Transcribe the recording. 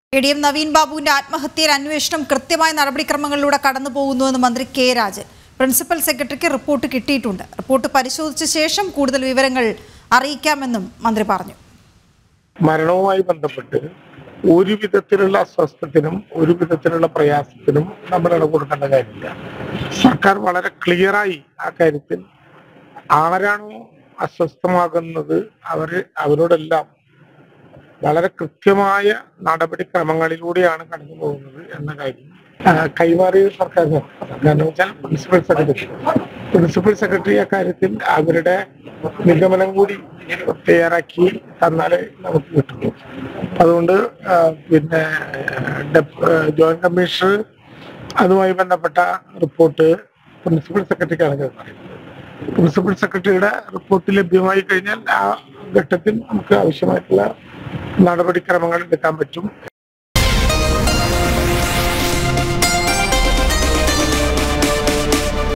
A D M Naveen ബാബുവിന്റെ ആത്മഹത്യയിൽ അന്വേഷണം കൃത്യമായ നടപടിക്രമങ്ങളിലൂടെ കടന്നു പോകുന്നുവെന്ന് മന്ത്രി കെ രാജൻ പ്രിൻസിപ്പൽ സെക്രട്ടറിക്ക് റിപ്പോർട്ട് കിട്ടിയിട്ടുണ്ട് റിപ്പോർട്ട് പരിശോധിച്ച ശേഷം കൂടുതൽ വിവരങ്ങൾ അറിയിക്കാമെന്നും മന്ത്രി പറഞ്ഞു മരണവുമായി ബന്ധപ്പെട്ട് ഒരു വിധത്തിലുള്ള അസ്വസ്ഥത്തിനും ഒരു വിധത്തിലുള്ള പ്രയാസത്തിനും നമ്മൾ ഇടകൊടുക്കേണ്ട കാര്യമില്ല സർക്കാർ വളരെ ക്ലിയറായി ആ കാര്യത്തിൽ ആരാണോ അസ്വസ്ഥമാകുന്നത് അവര് അവരോടെല്ലാം വളരെ കൃത്യമായ നടപടിക്രമങ്ങളിലൂടെയാണ് കടന്നു പോകുന്നത് എന്ന കാര്യം ആ, കൈമാറിയത് സർക്കാരിന് കാരണം വെച്ചാൽ പ്രിൻസിപ്പൽ സെക്രട്ടറി പ്രിൻസിപ്പൽ സെക്രട്ടറി അക്കാര്യത്തിൽ അവരുടെ നിഗമനം കൂടി തയ്യാറാക്കി തന്നാലേ നമുക്ക് കിട്ടുള്ളൂ അതുകൊണ്ട് ആ, പിന്നെ ഡെപ്- ആ, ജോയിന്റ് കമ്മീഷണർ അതുമായി ബന്ധപ്പെട്ട റിപ്പോർട്ട് പ്രിൻസിപ്പൽ സെക്രട്ടറിക്കാണ് കൈമാറിയത് പ്രിൻസിപ്പൽ സെക്രട്ടറിയുടെ റിപ്പോർട്ട് ലഭ്യമായി കഴിഞ്ഞാൽ ആ ഘട്ടത്തിൽ നമുക്ക് ആവശ്യമായിട്ടുള്ള നടപടിക്രമങ്ങൾ എടുക്കാൻ പറ്റും